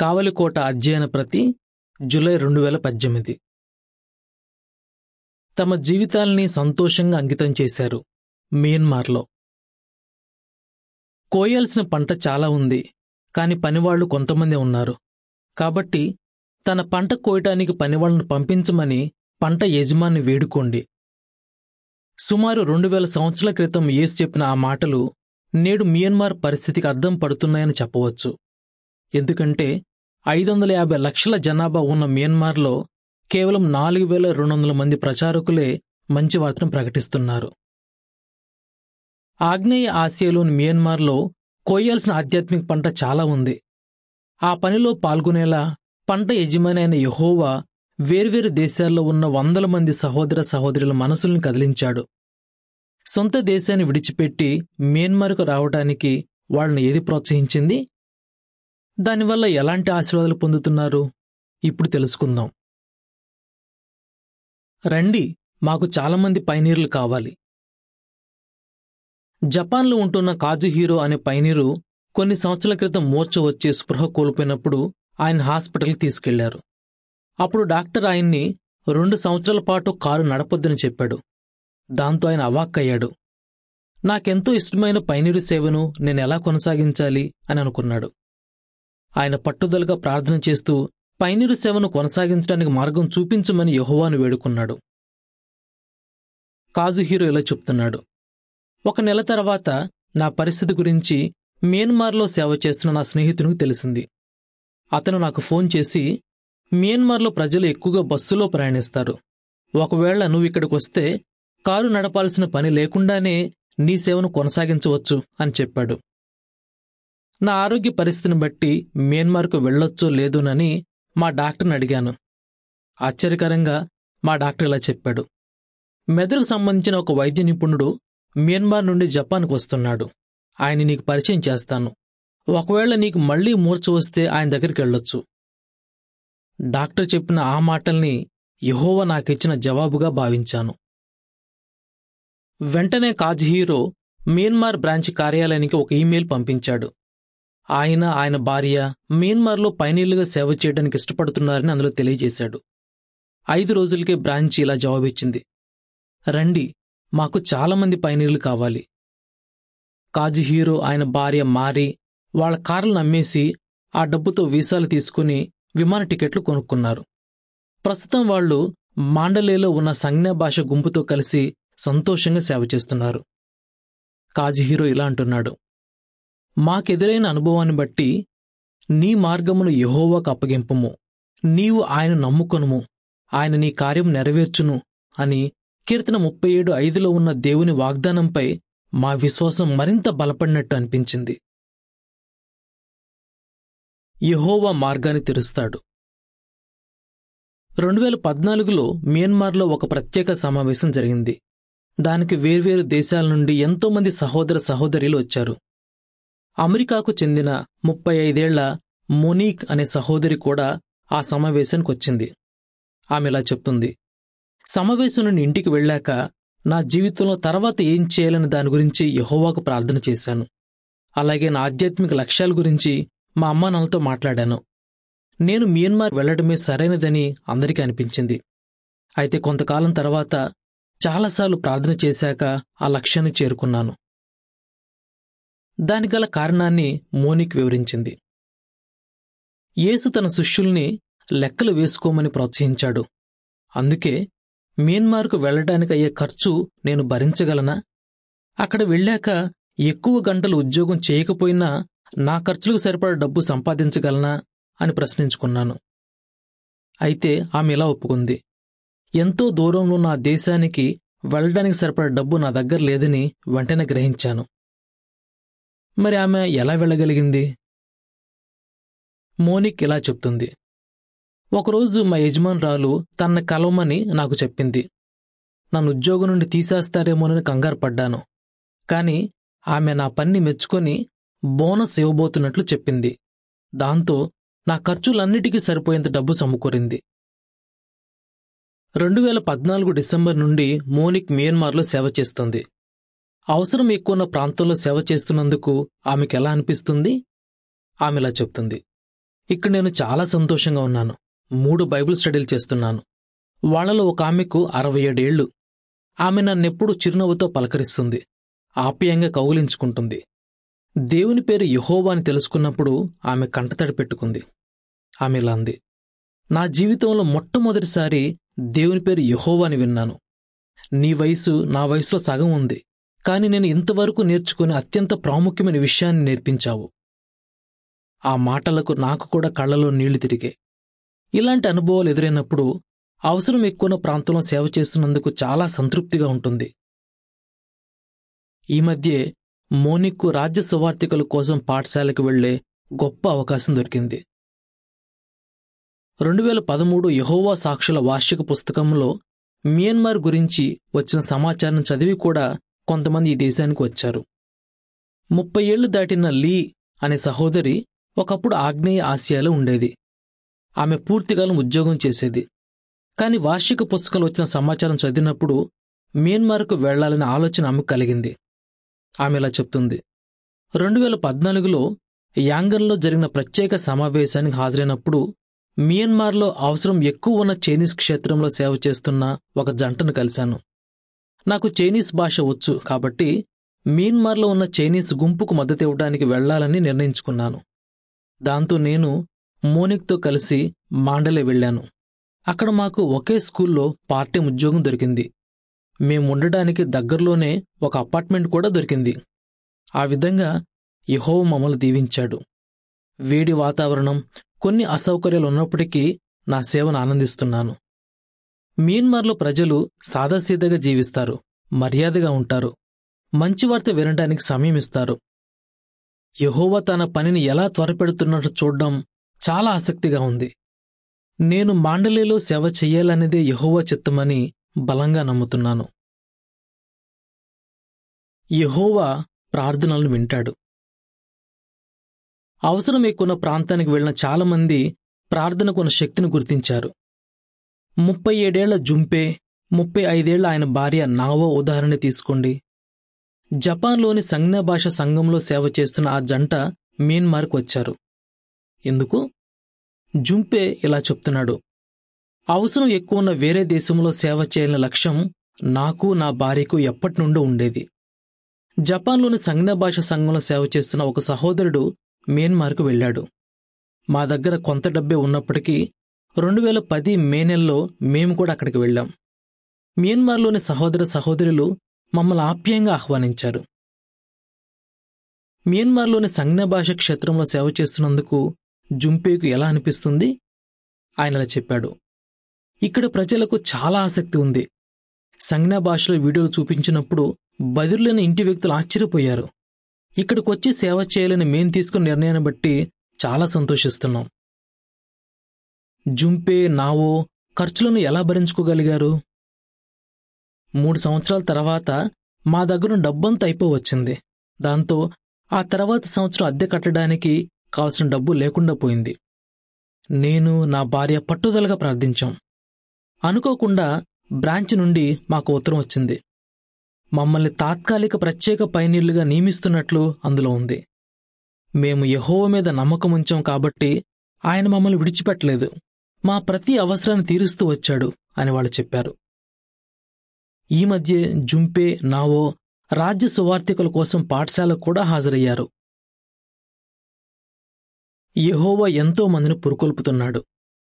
కావలికోట అధ్యయన ప్రతి జూలై రెండు వేల పద్దెనిమిది తమ జీవితాల్ని సంతోషంగా అంకితం చేశారు మియన్మార్లో కోయాల్సిన పంట చాలా ఉంది కాని పనివాళ్లు కొంతమంది ఉన్నారు కాబట్టి తన పంట కోయటానికి పనివాళ్లను పంపించమని పంట యజమాని వేడుకోండి సుమారు రెండు వేల సంవత్సరాల క్రితం యేసు చెప్పిన ఆ మాటలు నేడు మియన్మార్ పరిస్థితికి అద్దం పడుతున్నాయని చెప్పవచ్చు ఎందుకంటే ఐదు వందల యాభై లక్షల జనాభా ఉన్న మియన్మార్లో కేవలం నాలుగు వేల రెండు వందల మంది ప్రచారకులే మంచి వార్తను ప్రకటిస్తున్నారు ఆగ్నేయ ఆసియాలోని మియన్మార్లో కోయాల్సిన ఆధ్యాత్మిక పంట చాలా ఉంది ఆ పనిలో పాల్గొనేలా పంట యజమాని అయిన యహోవా వేర్వేరు దేశాల్లో ఉన్న వందల మంది సహోదర సహోదరుల మనసుల్ని కదిలించాడు సొంత దేశాన్ని విడిచిపెట్టి మియన్మార్కు రావడానికి వాళ్ళని ఏది ప్రోత్సహించింది దానివల్ల ఎలాంటి ఆశీర్వాదాలు పొందుతున్నారు ఇప్పుడు తెలుసుకుందాం రండి మాకు చాలామంది పైనీర్లు కావాలి జపాన్లో ఉంటున్న కాజు హీరో అనే పైనీరు కొన్ని సంవత్సరాల క్రితం మూర్ఛ వచ్చి స్పృహ కోల్పోయినప్పుడు ఆయన హాస్పిటల్కి తీసుకెళ్లారు అప్పుడు డాక్టర్ ఆయన్ని రెండు సంవత్సరాల పాటు కారు నడపొద్దని చెప్పాడు దాంతో ఆయన అవాక్కయ్యాడు నాకెంతో ఇష్టమైన పైనీరు సేవను నేనెలా కొనసాగించాలి అని అనుకున్నాడు ఆయన పట్టుదలగా ప్రార్థన చేస్తూ పైనీరు సేవను కొనసాగించడానికి మార్గం చూపించమని యహోవాను వేడుకున్నాడు కాజు హీరో ఇలా చెప్తున్నాడు ఒక నెల తర్వాత నా పరిస్థితి గురించి మియన్మార్లో సేవ చేస్తున్న నా స్నేహితునికి తెలిసింది అతను నాకు ఫోన్ చేసి మియన్మార్లో ప్రజలు ఎక్కువగా బస్సులో ప్రయాణిస్తారు ఒకవేళ నువ్వు ఇక్కడికి వస్తే కారు నడపాల్సిన పని లేకుండానే నీ సేవను కొనసాగించవచ్చు అని చెప్పాడు నా ఆరోగ్య పరిస్థితిని బట్టి మియన్మార్కు వెళ్ళొచ్చో లేదోనని మా డాక్టర్ని అడిగాను ఆశ్చర్యకరంగా మా డాక్టర్ ఇలా చెప్పాడు మెదడుకు సంబంధించిన ఒక వైద్య నిపుణుడు మియన్మార్ నుండి జపాన్కు వస్తున్నాడు ఆయన నీకు పరిచయం చేస్తాను ఒకవేళ నీకు మళ్లీ మూర్ఛ వస్తే ఆయన దగ్గరికి వెళ్ళొచ్చు డాక్టర్ చెప్పిన ఆ మాటల్ని యహోవ నాకిచ్చిన జవాబుగా భావించాను వెంటనే కాజ్ హీరో మియన్మార్ బ్రాంచ్ కార్యాలయానికి ఒక ఈమెయిల్ పంపించాడు ఆయన ఆయన భార్య మియన్మార్లో పైనీళ్లుగా సేవ చేయడానికి ఇష్టపడుతున్నారని అందులో తెలియజేశాడు ఐదు రోజులకే బ్రాంచ్ ఇలా జవాబిచ్చింది రండి మాకు చాలామంది పైనీళ్లు కావాలి కాజీ హీరో ఆయన భార్య మారి వాళ్ల కార్లను అమ్మేసి ఆ డబ్బుతో వీసాలు తీసుకుని విమాన టికెట్లు కొనుక్కున్నారు ప్రస్తుతం వాళ్లు మాండలేలో ఉన్న సంజ్ఞా భాష గుంపుతో కలిసి సంతోషంగా సేవ చేస్తున్నారు కాజీ హీరో ఇలా అంటున్నాడు మాకెదురైన అనుభవాన్ని బట్టి నీ మార్గమును యహోవాకు అప్పగింపుము నీవు ఆయన నమ్ముకొనుము ఆయన నీ కార్యం నెరవేర్చును అని కీర్తన ముప్పై ఏడు ఐదులో ఉన్న దేవుని వాగ్దానంపై మా విశ్వాసం మరింత బలపడినట్టు అనిపించింది యహోవా మార్గాన్ని తెరుస్తాడు రెండు వేల పద్నాలుగులో మియన్మార్లో ఒక ప్రత్యేక సమావేశం జరిగింది దానికి వేర్వేరు దేశాల నుండి ఎంతోమంది సహోదర సహోదరులు వచ్చారు అమెరికాకు చెందిన ముప్పై ఐదేళ్ల మోనీక్ అనే సహోదరి కూడా ఆ సమావేశానికి వచ్చింది ఆమె ఇలా చెప్తుంది సమావేశం నుండి ఇంటికి వెళ్ళాక నా జీవితంలో తర్వాత ఏం చేయాలని దాని గురించి యహోవాకు ప్రార్థన చేశాను అలాగే నా ఆధ్యాత్మిక లక్ష్యాల గురించి మా అమ్మా నాన్నలతో మాట్లాడాను నేను మియన్మార్ వెళ్లడమే సరైనదని అందరికీ అనిపించింది అయితే కొంతకాలం తర్వాత చాలాసార్లు ప్రార్థన చేశాక ఆ లక్ష్యాన్ని చేరుకున్నాను దానిగల కారణాన్ని మోనిక్ వివరించింది యేసు తన శిష్యుల్ని లెక్కలు వేసుకోమని ప్రోత్సహించాడు అందుకే మియన్మార్కు వెళ్లడానికి అయ్యే ఖర్చు నేను భరించగలనా అక్కడ వెళ్ళాక ఎక్కువ గంటలు ఉద్యోగం చేయకపోయినా నా ఖర్చులకు సరిపడ డబ్బు సంపాదించగలనా అని ప్రశ్నించుకున్నాను అయితే ఆమె ఇలా ఒప్పుకుంది ఎంతో దూరంలో నా దేశానికి వెళ్ళడానికి సరిపడ డబ్బు నా దగ్గర లేదని వెంటనే గ్రహించాను మరి ఆమె ఎలా వెళ్ళగలిగింది మోనిక్ ఇలా చెప్తుంది ఒకరోజు మా యజమానురాలు తన కలవమని నాకు చెప్పింది నన్ను ఉద్యోగం నుండి తీసేస్తారేమోనని కంగారు పడ్డాను కాని ఆమె నా పన్ని మెచ్చుకొని బోనస్ ఇవ్వబోతున్నట్లు చెప్పింది దాంతో నా ఖర్చులన్నిటికీ సరిపోయేంత డబ్బు సమకూరింది రెండు వేల పద్నాలుగు డిసెంబర్ నుండి మోనిక్ మియన్మార్లో సేవ చేస్తుంది అవసరం ఎక్కువ ఉన్న ప్రాంతంలో సేవ చేస్తున్నందుకు ఆమెకెలా అనిపిస్తుంది ఆమెలా చెప్తుంది ఇక్కడ నేను చాలా సంతోషంగా ఉన్నాను మూడు బైబిల్ స్టడీలు చేస్తున్నాను వాళ్లలో ఒక ఆమెకు అరవై ఏడేళ్లు ఆమె నన్నెప్పుడు చిరునవ్వుతో పలకరిస్తుంది ఆప్యాయంగా కౌగిలించుకుంటుంది దేవుని పేరు యహోవా అని తెలుసుకున్నప్పుడు ఆమె కంటతడి పెట్టుకుంది ఆమె ఇలా అంది నా జీవితంలో మొట్టమొదటిసారి దేవుని పేరు యహోవా అని విన్నాను నీ వయసు నా వయసులో సగం ఉంది కాని నేను ఇంతవరకు నేర్చుకునే అత్యంత ప్రాముఖ్యమైన విషయాన్ని నేర్పించావు ఆ మాటలకు నాకు కూడా కళ్ళలో నీళ్లు తిరిగాయి ఇలాంటి అనుభవాలు ఎదురైనప్పుడు అవసరం ఎక్కువ ప్రాంతంలో సేవ చేస్తున్నందుకు చాలా సంతృప్తిగా ఉంటుంది ఈ మధ్యే మోనిక్కు రాజ్య సువార్థికుల కోసం పాఠశాలకు వెళ్లే గొప్ప అవకాశం దొరికింది రెండు వేల పదమూడు యహోవా సాక్షుల వార్షిక పుస్తకంలో మియన్మార్ గురించి వచ్చిన సమాచారం చదివి కూడా కొంతమంది ఈ దేశానికి వచ్చారు ముప్పై ఏళ్లు దాటిన లీ అనే సహోదరి ఒకప్పుడు ఆగ్నేయ ఆసియాలో ఉండేది ఆమె పూర్తికాలం ఉద్యోగం చేసేది కాని వార్షిక పుస్తకాలు వచ్చిన సమాచారం చదివినప్పుడు మియన్మార్కు వెళ్లాలనే ఆలోచన ఆమెకు కలిగింది ఆమె ఇలా చెప్తుంది రెండు వేల పద్నాలుగులో యాంగన్లో జరిగిన ప్రత్యేక సమావేశానికి హాజరైనప్పుడు మియన్మార్లో అవసరం ఎక్కువ ఉన్న చైనీస్ క్షేత్రంలో సేవ చేస్తున్న ఒక జంటను కలిశాను నాకు చైనీస్ భాష వచ్చు కాబట్టి మియన్మార్లో ఉన్న చైనీస్ గుంపుకు మద్దతు ఇవ్వడానికి వెళ్లాలని నిర్ణయించుకున్నాను దాంతో నేను మోనిక్తో కలిసి మాండలే వెళ్లాను అక్కడ మాకు ఒకే స్కూల్లో పార్ట్ టైం ఉద్యోగం దొరికింది మేం ఉండడానికి దగ్గరలోనే ఒక అపార్ట్మెంట్ కూడా దొరికింది ఆ విధంగా యహో మమ్మల్ని దీవించాడు వేడి వాతావరణం కొన్ని అసౌకర్యాలు ఉన్నప్పటికీ నా సేవను ఆనందిస్తున్నాను మియన్మార్లో ప్రజలు సాదాసీదగా జీవిస్తారు మర్యాదగా ఉంటారు మంచి వార్త వినడానికి సమయం ఇస్తారు యహోవా తన పనిని ఎలా త్వరపెడుతున్నట్టు చూడడం చాలా ఆసక్తిగా ఉంది నేను మాండలేలో సేవ చెయ్యాలనేదే యహోవా చిత్తమని బలంగా నమ్ముతున్నాను యహోవా ప్రార్థనలను వింటాడు అవసరం ఎక్కువ ప్రాంతానికి వెళ్లిన చాలామంది ప్రార్థనకున్న శక్తిని గుర్తించారు ముప్పై ఏడేళ్ల జుంపే ముప్పై ఐదేళ్ల ఆయన భార్య నావో ఉదాహరణ తీసుకోండి జపాన్లోని సంజ్ఞ భాష సంఘంలో సేవ చేస్తున్న ఆ జంట మియన్మార్కు వచ్చారు ఎందుకు జుంపే ఇలా చెప్తున్నాడు అవసరం ఎక్కువ ఉన్న వేరే దేశంలో సేవ చేయాలనే లక్ష్యం నాకు నా భార్యకు ఎప్పటి నుండో ఉండేది జపాన్లోని సంజ్ఞ భాష సంఘంలో సేవ చేస్తున్న ఒక సహోదరుడు మియన్మార్కు వెళ్ళాడు మా దగ్గర కొంత డబ్బే ఉన్నప్పటికీ రెండు వేల పది మే నెలలో మేము కూడా అక్కడికి వెళ్ళాం మియన్మార్లోని సహోదర సహోదరులు మమ్మల్ని ఆప్యాయంగా ఆహ్వానించారు మియన్మార్లోని సంజ్ఞ భాష క్షేత్రంలో సేవ చేస్తున్నందుకు జుంపేకు ఎలా అనిపిస్తుంది ఆయన అలా చెప్పాడు ఇక్కడ ప్రజలకు చాలా ఆసక్తి ఉంది సంజ్ఞ భాషలో వీడియోలు చూపించినప్పుడు బదిలీని ఇంటి వ్యక్తులు ఆశ్చర్యపోయారు ఇక్కడికి వచ్చి సేవ చేయాలని మేం తీసుకున్న నిర్ణయాన్ని బట్టి చాలా సంతోషిస్తున్నాం జుంపే నావో ఖర్చులను ఎలా భరించుకోగలిగారు మూడు సంవత్సరాల తర్వాత మా దగ్గర డబ్బంతా అయిపోవచ్చింది దాంతో ఆ తర్వాత సంవత్సరం అద్దె కట్టడానికి కావలసిన డబ్బు లేకుండా పోయింది నేను నా భార్య పట్టుదలగా ప్రార్థించాం అనుకోకుండా బ్రాంచ్ నుండి మాకు ఉత్తరం వచ్చింది మమ్మల్ని తాత్కాలిక ప్రత్యేక పైనీళ్లుగా నియమిస్తున్నట్లు అందులో ఉంది మేము యహోవ మీద నమ్మకం ఉంచాం కాబట్టి ఆయన మమ్మల్ని విడిచిపెట్టలేదు మా ప్రతి అవసరాన్ని తీరుస్తూ వచ్చాడు అని వాళ్ళు చెప్పారు ఈ మధ్య జుంపే నావో రాజ్య సువార్థికుల కోసం పాఠశాలకు కూడా హాజరయ్యారు యెహోవా ఎంతో మందిని పురుకొల్పుతున్నాడు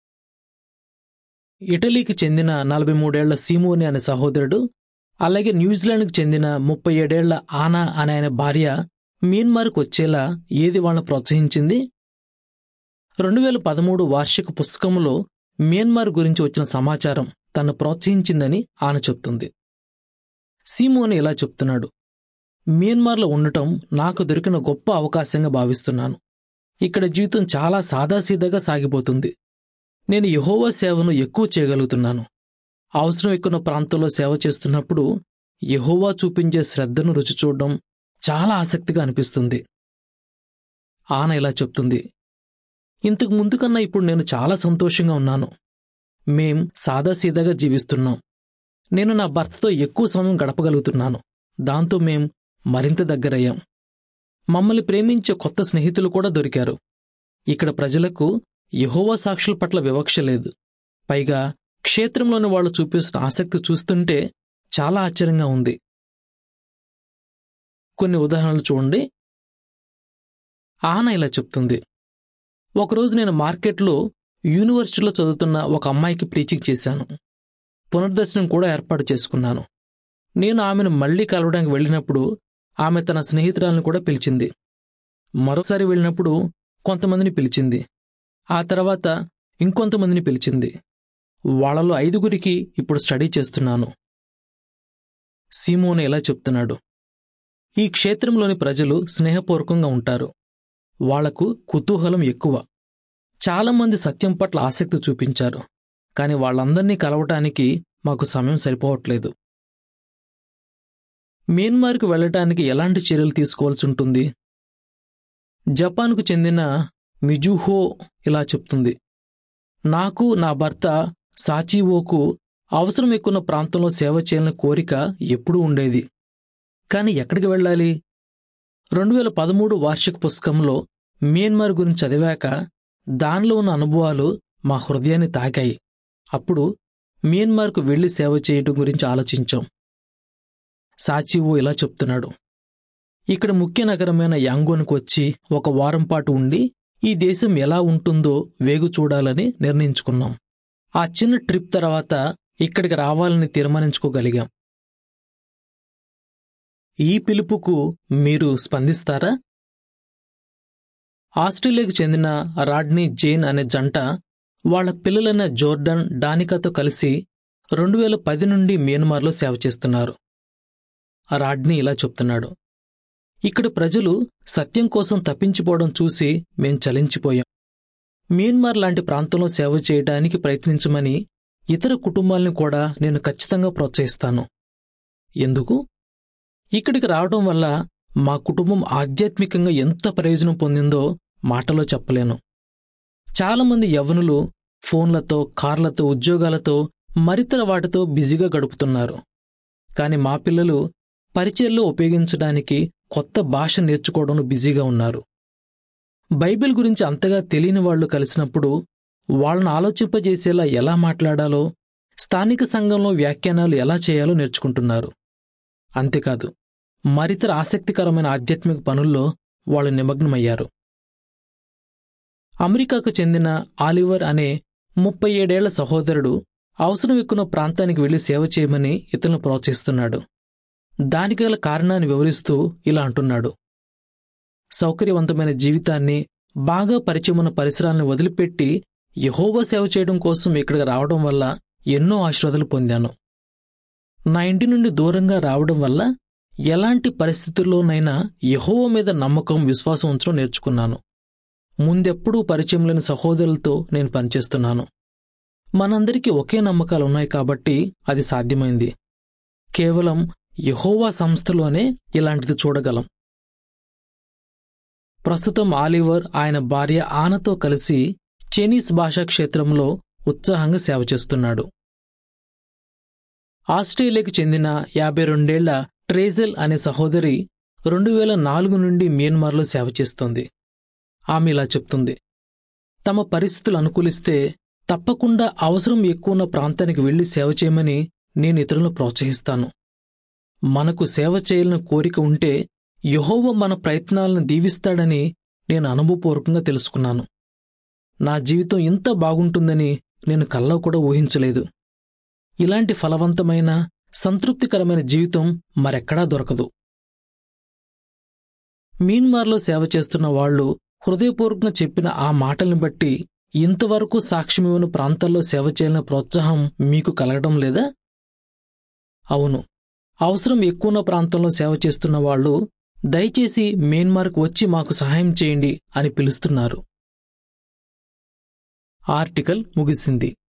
ఇటలీకి చెందిన నలభై మూడేళ్ల సీమోని అనే సహోదరుడు అలాగే న్యూజిలాండ్కు చెందిన ముప్పై ఏడేళ్ల ఆనా అనే ఆయన భార్య మియన్మార్కు వచ్చేలా ఏది వాళ్ళని ప్రోత్సహించింది రెండు వేల పదమూడు వార్షిక పుస్తకంలో మియన్మార్ గురించి వచ్చిన సమాచారం తను ప్రోత్సహించిందని ఆన చెప్తుంది సీమోని ఇలా చెప్తున్నాడు మియన్మార్లో ఉండటం నాకు దొరికిన గొప్ప అవకాశంగా భావిస్తున్నాను ఇక్కడ జీవితం చాలా సాదాసీదాగా సాగిపోతుంది నేను యహోవా సేవను ఎక్కువ చేయగలుగుతున్నాను అవసరం ఎక్కువ ప్రాంతంలో సేవ చేస్తున్నప్పుడు యహోవా చూపించే శ్రద్ధను రుచి చూడడం చాలా ఆసక్తిగా అనిపిస్తుంది ఆన ఇలా చెప్తుంది ఇంతకు ముందు కన్నా ఇప్పుడు నేను చాలా సంతోషంగా ఉన్నాను మేం సాదాసీదాగా జీవిస్తున్నాం నేను నా భర్తతో ఎక్కువ సమయం గడపగలుగుతున్నాను దాంతో మేం మరింత దగ్గరయ్యాం మమ్మల్ని ప్రేమించే కొత్త స్నేహితులు కూడా దొరికారు ఇక్కడ ప్రజలకు యెహోవా సాక్షుల పట్ల వివక్ష లేదు పైగా క్షేత్రంలోని వాళ్ళు చూపిస్తున్న ఆసక్తి చూస్తుంటే చాలా ఆశ్చర్యంగా ఉంది కొన్ని ఉదాహరణలు చూడండి ఆన ఇలా చెప్తుంది ఒకరోజు నేను మార్కెట్లో యూనివర్సిటీలో చదువుతున్న ఒక అమ్మాయికి ప్రీచింగ్ చేశాను పునర్దర్శనం కూడా ఏర్పాటు చేసుకున్నాను నేను ఆమెను మళ్లీ కలవడానికి వెళ్ళినప్పుడు ఆమె తన స్నేహితురాలను కూడా పిలిచింది మరోసారి వెళ్ళినప్పుడు కొంతమందిని పిలిచింది ఆ తర్వాత ఇంకొంతమందిని పిలిచింది వాళ్ళలో ఐదుగురికి ఇప్పుడు స్టడీ చేస్తున్నాను సీమోన్ ఎలా చెప్తున్నాడు ఈ క్షేత్రంలోని ప్రజలు స్నేహపూర్వకంగా ఉంటారు వాళ్లకు కుతూహలం ఎక్కువ చాలామంది సత్యం పట్ల ఆసక్తి చూపించారు కాని వాళ్ళందర్నీ కలవటానికి మాకు సమయం సరిపోవట్లేదు మియన్మార్కు వెళ్ళటానికి ఎలాంటి చర్యలు తీసుకోవాల్సి ఉంటుంది జపాన్కు చెందిన మిజుహో ఇలా చెప్తుంది నాకు నా భర్త సాచివోకు అవసరం ఎక్కున్న ప్రాంతంలో సేవ చేయాలన్న కోరిక ఎప్పుడూ ఉండేది కాని ఎక్కడికి వెళ్ళాలి రెండు వేల పదమూడు వార్షిక పుస్తకంలో మియన్మార్ గురించి చదివాక దానిలో ఉన్న అనుభవాలు మా హృదయాన్ని తాకాయి అప్పుడు మియన్మార్కు వెళ్లి సేవ చేయటం గురించి ఆలోచించాం సాచివో ఇలా చెప్తున్నాడు ఇక్కడ ముఖ్య నగరమైన యాంగోన్కు వచ్చి ఒక వారం పాటు ఉండి ఈ దేశం ఎలా ఉంటుందో వేగు చూడాలని నిర్ణయించుకున్నాం ఆ చిన్న ట్రిప్ తర్వాత ఇక్కడికి రావాలని తీర్మానించుకోగలిగాం ఈ పిలుపుకు మీరు స్పందిస్తారా ఆస్ట్రేలియాకు చెందిన రాడ్నీ జేన్ అనే జంట వాళ్ల పిల్లలైన జోర్డన్ డానికాతో కలిసి రెండు వేల పది నుండి మియన్మార్లో సేవ చేస్తున్నారు రాడ్నీ ఇలా చెప్తున్నాడు ఇక్కడ ప్రజలు సత్యం కోసం తప్పించిపోవడం చూసి మేం చలించిపోయాం మియన్మార్ లాంటి ప్రాంతంలో సేవ చేయడానికి ప్రయత్నించమని ఇతర కుటుంబాలను కూడా నేను ఖచ్చితంగా ప్రోత్సహిస్తాను ఎందుకు ఇక్కడికి రావడం వల్ల మా కుటుంబం ఆధ్యాత్మికంగా ఎంత ప్రయోజనం పొందిందో మాటలో చెప్పలేను చాలామంది యవ్వనులు ఫోన్లతో కార్లతో ఉద్యోగాలతో మరితర వాటితో బిజీగా గడుపుతున్నారు కాని మా పిల్లలు పరిచయల్లో ఉపయోగించడానికి కొత్త భాష నేర్చుకోవడంలో బిజీగా ఉన్నారు బైబిల్ గురించి అంతగా తెలియని వాళ్లు కలిసినప్పుడు వాళ్ళను ఆలోచింపజేసేలా ఎలా మాట్లాడాలో స్థానిక సంఘంలో వ్యాఖ్యానాలు ఎలా చేయాలో నేర్చుకుంటున్నారు అంతేకాదు మరితర ఆసక్తికరమైన ఆధ్యాత్మిక పనుల్లో వాళ్ళు నిమగ్నమయ్యారు అమెరికాకు చెందిన ఆలివర్ అనే ముప్పై ఏడేళ్ల సహోదరుడు అవసరం ఎక్కువ ప్రాంతానికి వెళ్లి సేవ చేయమని ఇతరులను ప్రోత్సహిస్తున్నాడు దానికి గల కారణాన్ని వివరిస్తూ ఇలా అంటున్నాడు సౌకర్యవంతమైన జీవితాన్ని బాగా పరిచయమున్న పరిసరాలను వదిలిపెట్టి యహోవా సేవ చేయడం కోసం ఇక్కడికి రావడం వల్ల ఎన్నో ఆశీర్వాదాలు పొందాను నా ఇంటి నుండి దూరంగా రావడం వల్ల ఎలాంటి పరిస్థితుల్లోనైనా యహోవ మీద నమ్మకం విశ్వాసం ఉంచడం నేర్చుకున్నాను ముందెప్పుడూ పరిచయం లేని సహోదరులతో నేను పనిచేస్తున్నాను మనందరికీ ఒకే నమ్మకాలున్నాయి కాబట్టి అది సాధ్యమైంది కేవలం యహోవా సంస్థలోనే ఇలాంటిది చూడగలం ప్రస్తుతం ఆలివర్ ఆయన భార్య ఆనతో కలిసి చైనీస్ భాషా క్షేత్రంలో ఉత్సాహంగా సేవ చేస్తున్నాడు ఆస్ట్రేలియాకి చెందిన యాభై రెండేళ్ల ట్రేజెల్ అనే సహోదరి రెండు వేల నాలుగు నుండి మియన్మార్లో సేవ చేస్తోంది ఆమె ఇలా చెప్తుంది తమ పరిస్థితులు అనుకూలిస్తే తప్పకుండా అవసరం ఎక్కువ ఉన్న ప్రాంతానికి వెళ్లి సేవ చేయమని నేను ఇతరులను ప్రోత్సహిస్తాను మనకు సేవ చేయాలని కోరిక ఉంటే యహోవ మన ప్రయత్నాలను దీవిస్తాడని నేను అనుభవపూర్వకంగా తెలుసుకున్నాను నా జీవితం ఇంత బాగుంటుందని నేను కల్లో కూడా ఊహించలేదు ఇలాంటి ఫలవంతమైన సంతృప్తికరమైన జీవితం మరెక్కడా దొరకదు మీన్మార్లో సేవ చేస్తున్న వాళ్లు హృదయపూర్వకంగా చెప్పిన ఆ మాటల్ని బట్టి ఇంతవరకు సాక్ష్యమివ్వని ప్రాంతాల్లో సేవ చేయాలనే ప్రోత్సాహం మీకు కలగడం లేదా అవును అవసరం ఎక్కువ ప్రాంతంలో సేవ చేస్తున్న వాళ్ళు దయచేసి మేన్మార్క్ వచ్చి మాకు సహాయం చేయండి అని పిలుస్తున్నారు ఆర్టికల్ ముగిసింది